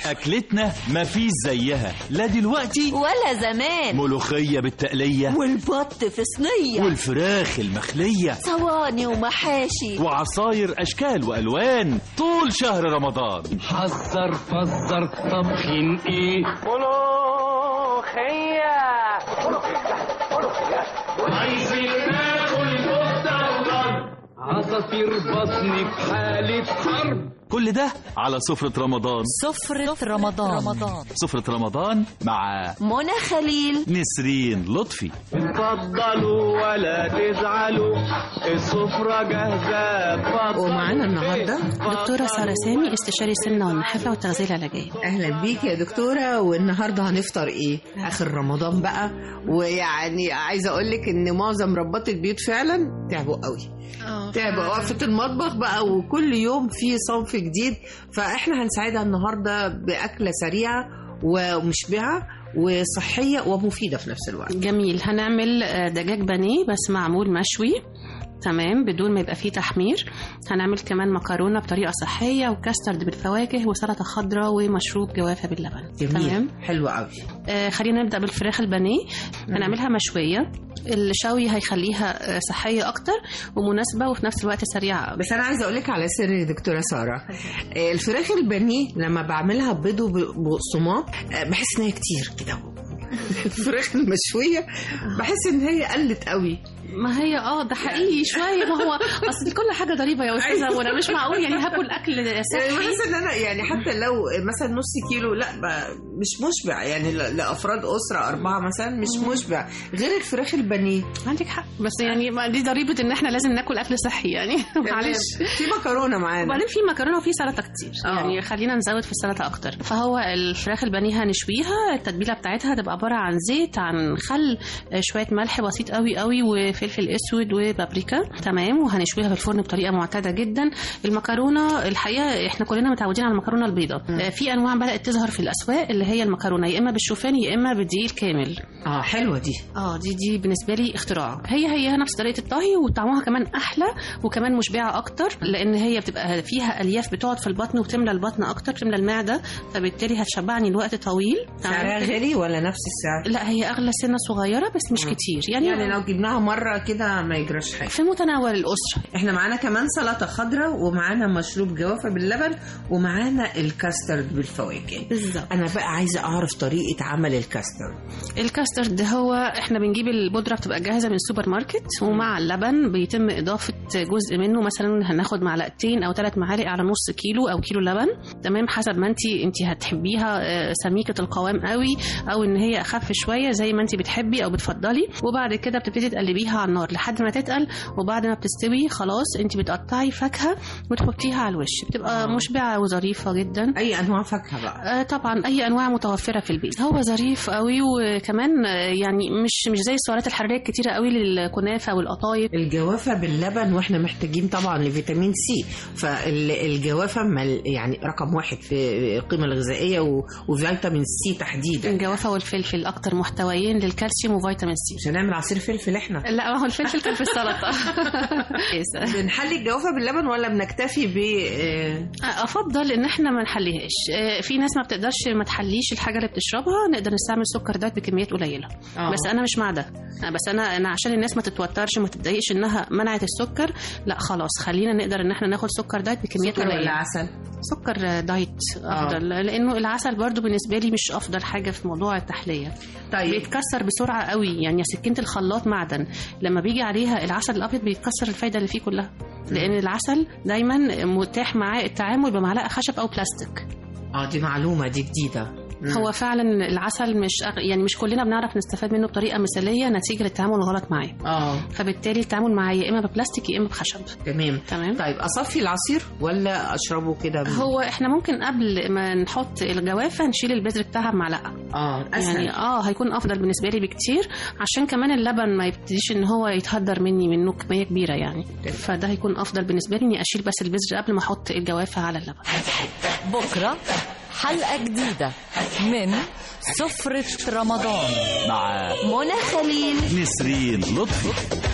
أكلتنا مفيش زيها لا دلوقتي ولا زمان ملوخية بالتقلية والبط في صينية والفراخ المخلية صواني ومحاشي وعصاير أشكال وألوان طول شهر رمضان حذر فزر طبخين ايه عايزين ناكل كفتة وضرب عصافير بطني في حالة حرب كل ده على سفرة رمضان سفرة رمضان رمضان سفرة رمضان مع منى خليل نسرين لطفي اتفضلوا ولا تزعلوا السفرة جاهزة اتفضلوا ومعانا النهارده دكتوره ساره سامي استشاري السمنه والنحافه والتغذيه العلاجيه اهلا بيك يا دكتوره والنهارده هنفطر ايه اخر رمضان بقى ويعني عايزه اقول لك ان معظم ربات البيوت فعلا تعبوا قوي تعبوا وقفه المطبخ بقى وكل يوم في صنف جديد فاحنا هنساعدها النهارده باكله سريعه ومشبعه وصحيه ومفيده في نفس الوقت جميل هنعمل آه، دجاج بانيه بس معمول مشوي تمام بدون ما يبقى فيه تحمير هنعمل كمان مكرونه بطريقه صحيه وكاسترد بالفواكه وسلطه خضراء ومشروب جوافه باللبن جميل تمام حلو قوي آه خلينا نبدا بالفراخ البانيه هنعملها مشويه الشوي هيخليها آه، صحيه اكتر ومناسبه وفي نفس الوقت سريعه قوي بس انا عايزه اقول لك على سر يا دكتوره ساره آه، الفراخ البانيه لما بعملها بيض وبقسماط آه، بحس ان هي كتير كده الفراخ المشويه بحس ان هي قلت قوي ما هي اه ده حقيقي شويه ما هو اصل كل حاجه ضريبه يا استاذه وانا مش معقول يعني هاكل اكل يعني صحي بحس ان انا يعني حتى لو مثلا نص كيلو لا ب- مش مشبع يعني ل- لافراد اسره اربعه مثلا مش مشبع غير الفراخ البانيه عندك حق بس يعني ما دي ضريبه ان احنا لازم ناكل اكل صحي يعني معلش في مكرونه معانا وبعدين في مكرونه وفي سلطه كتير آه. يعني خلينا نزود في السلطه اكتر فهو الفراخ البانيه هنشويها التتبيله بتاعتها هتبقى عباره عن زيت عن خل آه، شويه ملح بسيط قوي قوي وفلفل اسود وبابريكا تمام وهنشويها في الفرن بطريقه معتاده جدا المكرونه الحقيقه احنا كلنا متعودين على المكرونه البيضاء آه، في انواع بدات تظهر في الاسواق اللي هي المكرونه يا اما بالشوفان يا اما بالدقيق الكامل اه حلوه دي اه دي دي بالنسبه لي اختراع هي هي نفس طريقه الطهي وطعمها كمان احلى وكمان مشبعه اكتر لان هي بتبقى فيها الياف بتقعد في البطن وتملى البطن اكتر تملى المعده فبالتالي هتشبعني لوقت طويل سعرها غالي ولا نفس السعر لا هي اغلى سنه صغيره بس مش كتير يعني, يعني لو جبناها مره كده ما يجراش حاجه في متناول الاسره احنا معانا كمان سلطه خضراء ومعانا مشروب جوافه باللبن ومعانا الكاسترد بالفواكه بالظبط انا بقى عايزه اعرف طريقه عمل الكاسترد الكاسترد هو احنا بنجيب البودره بتبقى جاهزه من السوبر ماركت ومع اللبن بيتم اضافه جزء منه مثلا هناخد معلقتين او ثلاث معالق على نص كيلو او كيلو لبن تمام حسب ما انت انت هتحبيها آه، سميكه القوام قوي او ان هي اخف شويه زي ما انت بتحبي او بتفضلي وبعد كده بتبتدي تقلبيها على النار لحد ما تتقل وبعد ما بتستوي خلاص انت بتقطعي فاكهه وتحطيها على الوش بتبقى مشبعه وظريفه جدا اي انواع فاكهه بقى آه طبعا اي انواع متوفره في البيت هو ظريف قوي وكمان آه، يعني مش مش زي السعرات الحراريه الكتيره قوي للكنافه والقطايف الجوافه باللبن واحنا محتاجين طبعا لفيتامين سي فالجوافه مل يعني رقم واحد في القيمه الغذائيه و- وفيتامين سي تحديدا الجوافه والفلفل اكتر محتويين للكالسيوم وفيتامين سي مش هنعمل عصير فلفل احنا لا ما هو الفلفل كان في السلطه كويس. بنحلي الجوافه باللبن ولا بنكتفي ب آه، افضل ان احنا ما نحليهاش آه، في ناس ما بتقدرش ما تحليش الحاجه اللي بتشربها نقدر نستعمل سكر دايت بكميات قليله آه. بس انا مش مع ده آه، بس انا انا عشان الناس ما تتوترش وما تتضايقش انها منعت السكر لا خلاص خلينا نقدر ان احنا ناخد سكر دايت بكميات سكر ولا قليله عسل سكر دايت افضل لانه العسل برضو بالنسبه لي مش افضل حاجه في موضوع التحليه طيب بيتكسر بسرعه قوي يعني سكينه الخلاط معدن لما بيجي عليها العسل الابيض بيتكسر الفايده اللي فيه كلها لان العسل دايما متاح معاه التعامل بمعلقه خشب او بلاستيك اه دي معلومه دي جديده مم. هو فعلا العسل مش أغ- يعني مش كلنا بنعرف نستفاد منه بطريقه مثاليه نتيجه للتعامل الغلط معاه اه فبالتالي التعامل معاه يا اما ببلاستيك يا اما بخشب تمام تمام طيب اصفي العصير ولا اشربه كده من- هو احنا ممكن قبل ما نحط الجوافه نشيل البذر بتاعها بمعلقه اه اسهل يعني اه هيكون افضل بالنسبه لي بكتير عشان كمان اللبن ما يبتديش ان هو يتهدر مني منه كميه كبيره يعني فده هيكون افضل بالنسبه لي اني اشيل بس البذر قبل ما احط الجوافه على اللبن بكرة حلقة جديدة من سفرة رمضان مع منى خليل نسرين لطفي